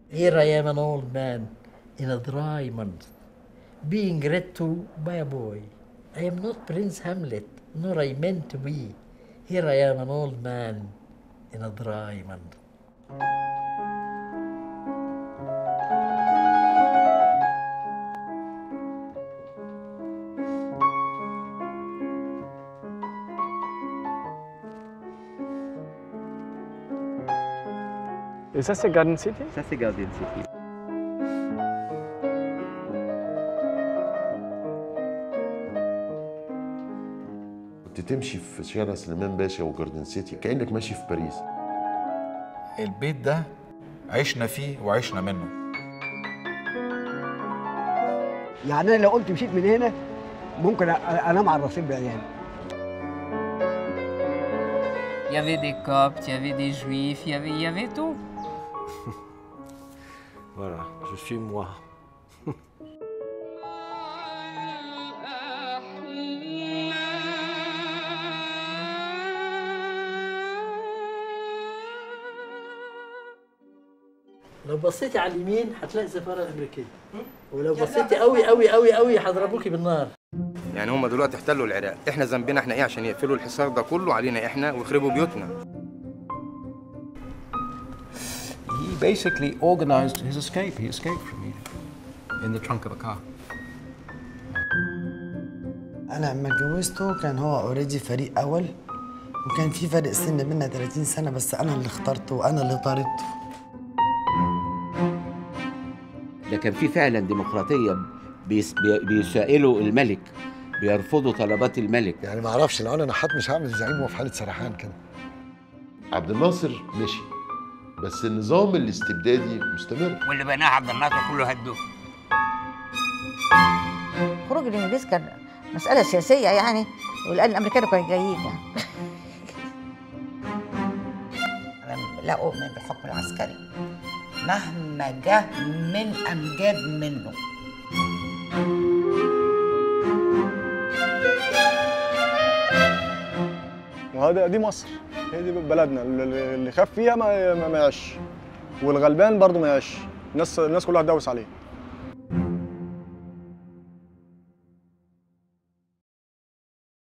Here I am an old man in a dry month, being read to by a boy. I am not Prince Hamlet, nor I meant to be. Here I am an old man in a dry month. Et ça, c'est Garden City Ça, c'est Garden City. كنت تمشي في شارع سليمان باشا وجاردن سيتي كانك ماشي في باريس البيت ده عشنا فيه وعشنا منه يعني انا لو قمت مشيت من هنا ممكن أ- انام على الرصيف بعيالي Il y avait des coptes, il y avait des juifs, il y avait, il y avait tout. Voilà, je suis moi. لو بصيتي على اليمين هتلاقي السفاره الامريكيه ولو بصيتي قوي قوي قوي قوي هيضربوكي بالنار يعني هم دلوقتي احتلوا العراق احنا ذنبنا احنا ايه عشان يقفلوا الحصار ده كله علينا احنا ويخربوا بيوتنا He basically organized his escape. He escaped from Egypt in the trunk of a car. انا لما اتجوزته كان هو اوريدي فريق اول وكان في فرق سن بينا 30 سنه بس انا اللي اخترته وانا اللي طاردته ده كان في فعلا ديمقراطيه بيس- بي- بيسائلوا الملك بيرفضوا طلبات الملك يعني ما اعرفش لو انا نحات مش هعمل زعيم وهو في حاله سرحان كده عبد الناصر مشي بس النظام الاستبدادي مستمر واللي بناه عبد الناصر كله هدوه خروج الانجليز كان مساله سياسيه يعني ولان الامريكان كانوا جايين يعني أنا لا أؤمن بالحكم العسكري مهما جه من أمجاد منه وهذا دي مصر هي دي بلدنا اللي اللي خاف فيها ما ما ما يعيش والغلبان برضه ما يعيش الناس الناس كلها هتدوس عليه